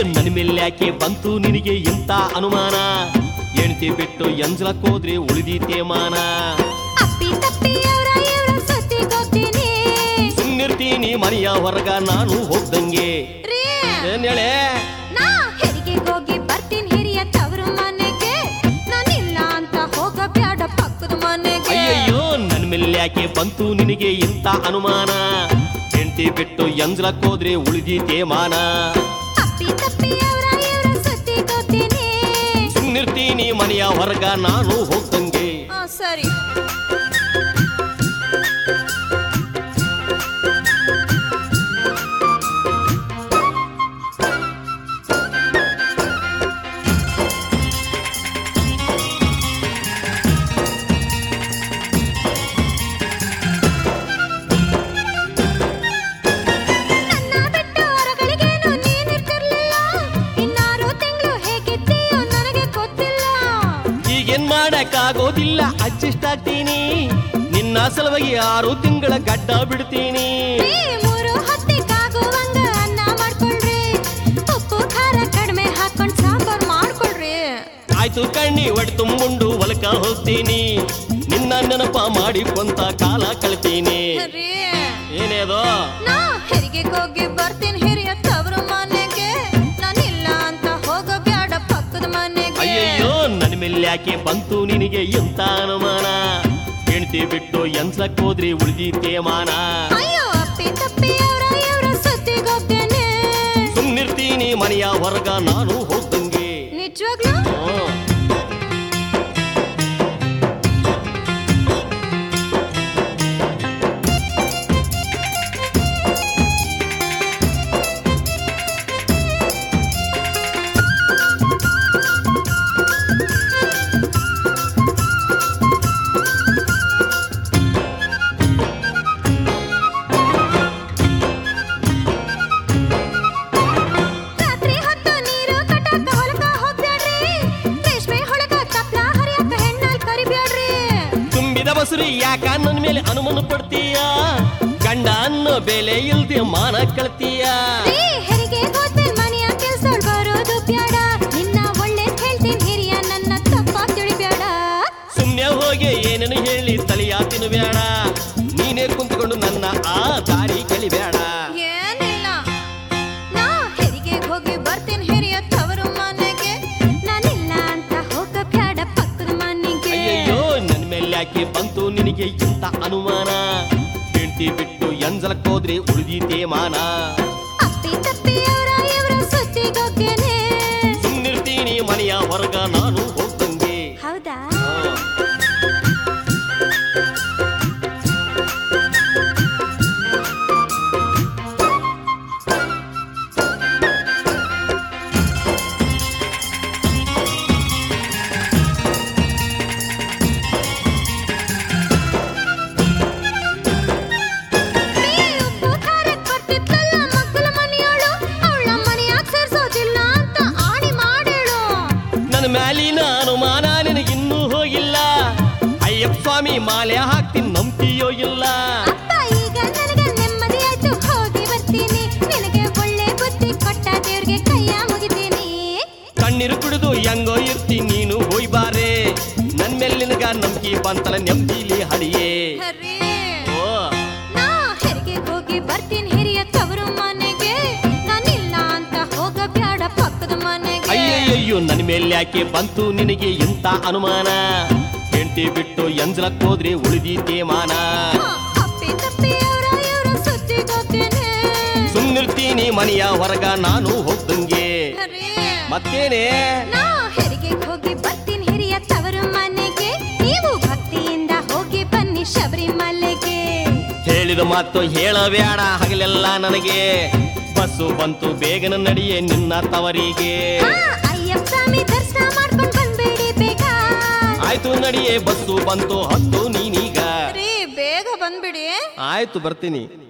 ನನ್ನ ಮೇಲೆ ಯಾಕೆ ಬಂತು ನಿನಗೆ ಇಂಥ ಅನುಮಾನ ಹೆಣ್ತಿ ಬಿಟ್ಟು ಎಂಜಲಕ್ ಹೋದ್ರೆ ಉಳಿದೀತೆ ಮಾನ ಅಪ್ಪಿ ತಪ್ಪಿ ಅವ್ರ ಇವ್ರ ಸುತ್ತಿಗೋಗ್ತೀನಿ ಸುಮ್ನಿರ್ತೀನಿ ಮನೆಯ ಹೊರಗ ನಾನು ಹೋಗ್ದಂಗೆ ರೀ ಏನ್ ಹೇಳೆ ನಾ ಹೆರಿಗೆ ಹೋಗಿ ಬರ್ತೀನಿ ಹಿರಿಯ ತವರು ಮನೆಗೆ ನಾನಿಲ್ಲ ಅಂತ ಹೋಗಬ್ಯಾಡ ಪಕ್ಕದ ಮನೆಗೆ ಅಯ್ಯಯ್ಯೋ ನನ್ನ ಮೇಲೆ ಯಾಕೆ ಬಂತು ನಿನಗೆ ಇಂಥ ಅನುಮಾನ ಹೆಂಡತಿ ಬಿಟ್ಟು ಎಂಜಲಕ್ ಹೋದ್ರೆ ಉಳಿದೀತೆ ಮಾನ ಅಪ್ಪಿ ತಪ್ಪಿ ಅವ್ರ ಇವ್ರ ಸುತ್ತಿಗೋಗ್ತೀನಿ ಸುಮ್ನಿರ್ತೀನಿ ಮನೆಯ ಹೊರಗ ನಾನು ಹೋಗ್ದಂಗೆ ಆ, ಸರಿ ನನ್ನ ಬಿಟ್ಟು ಹೊರಗಳಿಗೇನು ನೀನಿರ್ತಿರ್ಲಿಲ್ಲ ಇನ್ನಾರು ತಿಂಗಳು ಹೇಗಿದ್ದೀಯೋ ನನಗೆ ಗೊತ್ತಿಲ್ಲ ಈಗೇನ್ ಮಾಡಕ್ಕಾಗೋದಿಲ್ಲ ಅಡ್ಜಸ್ಟ್ ಆಗ್ತೀನಿ ನಿನ್ನ ಸಲುವಾಗಿ ಆರು ತಿಂಗಳ ಗಡ್ಡ ಬಿಡ್ತೀನಿ ಈ ಮೂರು ಹೊತ್ತಿಗಾಗುವಂಗ ಅನ್ನ ಮಾಡ್ಕೊಳ್ರಿ ಉಪ್ಪು ಖಾರ ಕಡಿಮೆ ಹಾಕೊಂಡ್ ಸಾಂಬಾರ್ ಮಾಡ್ಕೊಳ್ರಿ ಆಯ್ತು ಕಣ್ಣಿ ಒಡ್ ತುಂಬುಂಡು ಹೊಲಕ ಹೋಗ್ತೀನಿ ನಿನ್ನ ನೆನಪ ಮಾಡಿಕೊಂತ ಕಾಲ ಕಳ್ತೀನಿ ರೀ ಏನೇದೋ ನಾ ಹೆರಿಗೆ ಹೋಗಿ ಬರ್ತೀನಿ ಹಿರಿಯ ತವರು ಮನೆಗೆ ನಾನಿಲ್ಲ ಅಂತ ಹೋಗಬ್ಯಾಡ ಪಕ್ಕದ ಮನೆಗೆ ಅಯ್ಯಯ್ಯೋ ನನ್ನ ಮೇಲೆ ಯಾಕೆ ಬಂತು ನಿನಗೆ ಎಂತ ಅನುಮಾನ ಹೆಂಡ್ತಿ ಬಿಟ್ಟು ಎನ್ಸಕ್ ಹೋದ್ರಿ ಉಳಿದೀತೆ ಮಾನ ಅಯ್ಯೋ ಅಪ್ಪಿ ತಪ್ಪಿ ಅವ್ರ ಇವ್ರ ಸುತ್ತಿಗೋಗ್ತೇನೆ ಸುಮ್ನಿರ್ತೀನಿ ಮನೆಯ ಹೊರಗ ನಾನು ಹೋಗ್ದಂಗೆ ನಿಜವಾಗ್ಲೂ ಹ್ಮ್. ರಾತ್ರಿ ಹೊತ್ತು ನೀರು ಕಟ್ಟಾಕ ಹೊಲಕ ಹೋಗ್ಬ್ಯಾಡ್ರಿ ರೇಷ್ಮೆ ಹೊಳಕ ಕಪ್ಲ ಹರಿಯಾಕ ಹೆಣ್ಣಲ್ ಕರಿಬ್ಯಾಡ್ರಿ ತುಂಬಿದ ಬಸುರಿ ಯಾಕ ನನ್ನ ಮೇಲೆ ಅನುಮಾನ ಪಡ್ತೀಯ ಗಂಡ ಅನ್ನೋ ಬೆಲೆ ಇಲ್ದೆ ಮಾನ ಕಳ್ತೀಯ ರೀ ಹೆರಿಗೆ ಹೋದ್ಮೇಲ್ ಮನೆಯ ಕೆಲ್ಸದೊಳ್ ಬರೋದು ಬ್ಯಾಡ ನಿನ್ನ ಒಳ್ಳೆ ಹೇಳ್ತೀನಿ ಹಿರಿಯ ನನ್ನ ತಪ್ಪ ತಿಳಿಬ್ಯಾಡ ಸುಮ್ನೆ ಹೋಗಿ ಏನೇನು ಹೇಳಿ ತಲೆಯ ತಿನ್ಬೇಡ ನೀನೇ ಕುಂತ್ಕೊಂಡು ನನ್ನ ಆ ದಾರಿ ಕಳಿಬೇಡ ಏನಿಲ್ಲ ನಾ ಹೆರಿಗೆ ಹೋಗಿ ಬರ್ತೀನಿ ಹಿರಿಯ ತವರು ಮನೆಗೆ ನಾನಿಲ್ಲ ಅಂತ ಹೋಗಬ್ಯಾಡ ಪಕ್ಕದ ಮನೆಗೆ ಅಯ್ಯಯ್ಯೋ ನನ್ ಮೇಲೆ ಯಾಕೆ ಬಂತು ನಿನಗೆ ಇಂಥ ಅನುಮಾನ ಹೆಂಡ್ತಿ ಬಿಟ್ಟು ಎಂಜಲಕ್ ಹೋದ್ರೆ ಉಳಿದೀತೆ ಮಾನ ಅಪ್ಪಿ ತಪ್ಪಿ ಅವ್ರ ಇವ್ರ ಸುತ್ತಿಗೋಗ್ತೇನೆ ಸುಮ್ನಿರ್ತೀನಿ ಮನೆಯ ಹೊರಗ ನಾನು ಹೋಗ್ದಂಗೆ ಹೌದಾ ಹಾ. ಈ ಉಪ್ಪು ಖಾರಕ್ ಬರ್ತಿದ್ಲಲ್ಲ ಮಕ್ಕಳ ಮನೆಯೋಳು ಅವಳ ಮನೆಯಾಗ ಸೇರ್ಸೋದಿಲ್ಲ ಅಂತ ಆಣಿ ಮಾಡೇಳು ನನ್ನ ಮ್ಯಾಲಿನ ಅನುಮಾನ ನಿನಗಿನ್ನೂ ಹೋಗಿಲ್ಲ ಅಯ್ಯಪ್ಪ ಸ್ವಾಮಿ ಮಾಲೆ ಹಾಕ್ತೀನಿ ನಂಬ್ತೀಯೋ ಇಲ್ಲ ಅಪ್ಪ ಈಗ ನನಗೆ ನೆಮ್ಮದಿ ಆಯ್ತು ಹೋಗಿ ಬರ್ತೀನಿ ನಿನಗೆ ಒಳ್ಳೆ ಬುದ್ಧಿ ಕೊಟ್ಟ ದೇವ್ರಿಗೆ ಕೈಯ ಮುಗಿತೀನಿ ಕಣ್ಣೀರು ಕುಡಿದು ಹೆಂಗೋ ಇರ್ತೀನಿ ನೀನು ಹೋಯ್ ಬಾರೆ ನನ್ ಮೇಲೆ ನಿನಗ ನಂಬಿಕೆ ಬಂತಲ ನೆಮ್ಮದಿಲಿ ಹಳಿಯೇ ಹರೇ ಓ ನಾ ಹೆರಿಗೆ ಹೋಗಿ ಬರ್ತೀನಿ ಹಿರಿಯ ತವರು ಮನೆಗೆ ನಾನಿಲ್ಲ ಅಂತ ಹೋಗಬ್ಯಾಡ ಪಕ್ಕದ ಮನೆಗೆ ಅಯ್ಯಯ್ಯಯ್ಯೋ ನನ್ನ ಮೇಲೆ ಯಾಕೆ ಬಂತು ನಿನಗೆ ಇಂಥ ಅನುಮಾನ ಹೆಂಡತಿ ಬಿಟ್ಟು ಎಂಜಲಕ್ ಹೋದ್ರೆ ಉಳಿದೀತೆ ಮಾನ ಹಾ, ಅಪ್ಪಿ ತಪ್ಪಿ ಅವ್ರ ಇವ್ರ ಸುದ್ದಿಗೋಗ್ತೇನೆ ಸುಮ್ನಿರ್ತೀನಿ ಮನೆಯ ಹೊರಗ ನಾನು ಹೋಗ್ದಂಗೆ ಹರೇ ಮತ್ತೇನೆ ನಾ ಹೆರಿಗೆ ಹೋಗಿ ಬರ್ತೀನಿ ಹಿರಿಯ ತವರು ಮನೆಗೆ ನೀವು ಭಕ್ತಿಯಿಂದ ಹೋಗಿ ಬನ್ನಿ ಶಬರಿಮಲೆಗೆ ಹೇಳಿದ ಮಾತು ಹೇಳಬೇಡ ಹಗಲೆಲ್ಲ ನನಗೆ ಬಸ್ಸು ಬಂತು ಬೇಗನ ನಡಿಯೇ ನಿನ್ನ ತವರಿಗೆ ಹಾ, ಅಯ್ಯಪ್ಪ ಸ್ವಾಮಿ ದರ್ಶನ ಮಾಡ್ಕೊಂಡ್ ಬಂದ್ಬೇಡಿ ಬೇಗ ಆಯ್ತು ನಡಿಯೇ ಬಸ್ಸು ಬಂತು ಹತ್ತು ನೀನೀಗ ರೀ ಬೇಗ ಬಂದ್ಬಿಡಿ ಆಯ್ತು ಬರ್ತೀನಿ